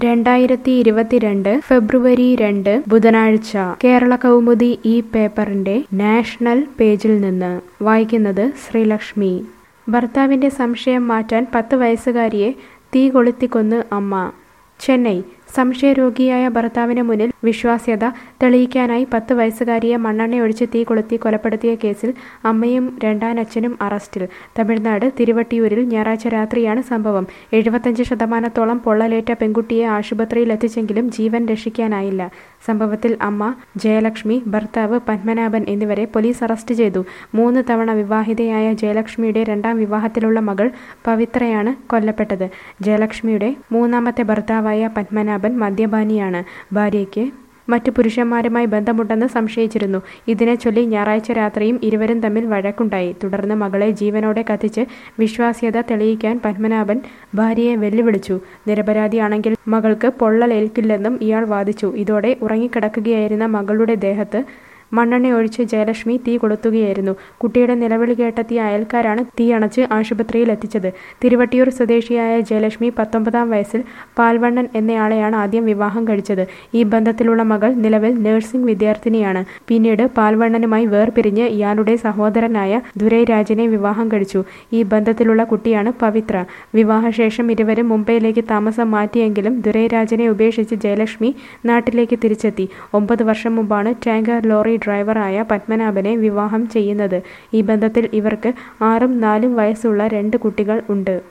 രണ്ടായിരത്തി ഇരുപത്തിരണ്ട് ഫെബ്രുവരി രണ്ട് ബുധനാഴ്ച കേരള കൗമുദി ഈ പേപ്പറിന്റെ നാഷണൽ പേജിൽ നിന്ന് വായിക്കുന്നത് ശ്രീലക്ഷ്മി ഭർത്താവിന്റെ സംശയം മാറ്റാൻ പത്ത് വയസ്സുകാരിയെ തീ കൊളുത്തിക്കൊന്ന് അമ്മ ചെന്നൈ സംശയരോഗിയായ ഭർത്താവിന് മുന്നിൽ വിശ്വാസ്യത തെളിയിക്കാനായി പത്ത് വയസ്സുകാരിയെ മണ്ണെണ്ണയൊഴിച്ച് തീ കൊളുത്തി കൊലപ്പെടുത്തിയ കേസിൽ അമ്മയും രണ്ടാനച്ഛനും അറസ്റ്റിൽ തമിഴ്നാട് തിരുവട്ടിയൂരിൽ ഞായറാഴ്ച രാത്രിയാണ് സംഭവം എഴുപത്തഞ്ച് ശതമാനത്തോളം പൊള്ളലേറ്റ പെൺകുട്ടിയെ ആശുപത്രിയിൽ എത്തിച്ചെങ്കിലും ജീവൻ രക്ഷിക്കാനായില്ല സംഭവത്തിൽ അമ്മ ജയലക്ഷ്മി ഭർത്താവ് പത്മനാഭൻ എന്നിവരെ പോലീസ് അറസ്റ്റ് ചെയ്തു മൂന്ന് തവണ വിവാഹിതയായ ജയലക്ഷ്മിയുടെ രണ്ടാം വിവാഹത്തിലുള്ള മകൾ പവിത്രയാണ് കൊല്ലപ്പെട്ടത് ജയലക്ഷ്മിയുടെ മൂന്നാമത്തെ ഭർത്താവായ പത്മനാഭൻ മദ്യപാനിയാണ് ഭാര്യയ്ക്ക് മറ്റു പുരുഷന്മാരുമായി ബന്ധമുണ്ടെന്ന് സംശയിച്ചിരുന്നു ഇതിനെ ചൊല്ലി ഞായറാഴ്ച രാത്രിയും ഇരുവരും തമ്മിൽ വഴക്കുണ്ടായി തുടർന്ന് മകളെ ജീവനോടെ കത്തിച്ച് വിശ്വാസ്യത തെളിയിക്കാൻ പത്മനാഭൻ ഭാര്യയെ വെല്ലുവിളിച്ചു നിരപരാധിയാണെങ്കിൽ മകൾക്ക് പൊള്ളലേൽക്കില്ലെന്നും ഇയാൾ വാദിച്ചു ഇതോടെ ഉറങ്ങിക്കിടക്കുകയായിരുന്ന മകളുടെ ദേഹത്ത് മണ്ണെണ്ണ ഒഴിച്ച് ജയലക്ഷ്മി തീ കൊളുത്തുകയായിരുന്നു കുട്ടിയുടെ നിലവിളി കേട്ടെത്തിയ അയൽക്കാരാണ് തീ അണച്ച് ആശുപത്രിയിൽ എത്തിച്ചത് തിരുവട്ടിയൂർ സ്വദേശിയായ ജയലക്ഷ്മി പത്തൊമ്പതാം വയസ്സിൽ പാൽവണ്ണൻ എന്നയാളെയാണ് ആദ്യം വിവാഹം കഴിച്ചത് ഈ ബന്ധത്തിലുള്ള മകൾ നിലവിൽ നഴ്സിംഗ് വിദ്യാർത്ഥിനിയാണ് പിന്നീട് പാൽവണ്ണനുമായി വേർപിരിഞ്ഞ് ഇയാളുടെ സഹോദരനായ ദുരൈ രാജനെ വിവാഹം കഴിച്ചു ഈ ബന്ധത്തിലുള്ള കുട്ടിയാണ് പവിത്ര വിവാഹശേഷം ഇരുവരും മുംബൈയിലേക്ക് താമസം മാറ്റിയെങ്കിലും ദുരൈ രാജനെ ഉപേക്ഷിച്ച് ജയലക്ഷ്മി നാട്ടിലേക്ക് തിരിച്ചെത്തി ഒമ്പത് വർഷം മുമ്പാണ് ടാങ്കർ ലോറി ഡ്രൈവറായ പത്മനാഭനെ വിവാഹം ചെയ്യുന്നത് ഈ ബന്ധത്തിൽ ഇവർക്ക് ആറും നാലും വയസ്സുള്ള രണ്ട് കുട്ടികൾ ഉണ്ട്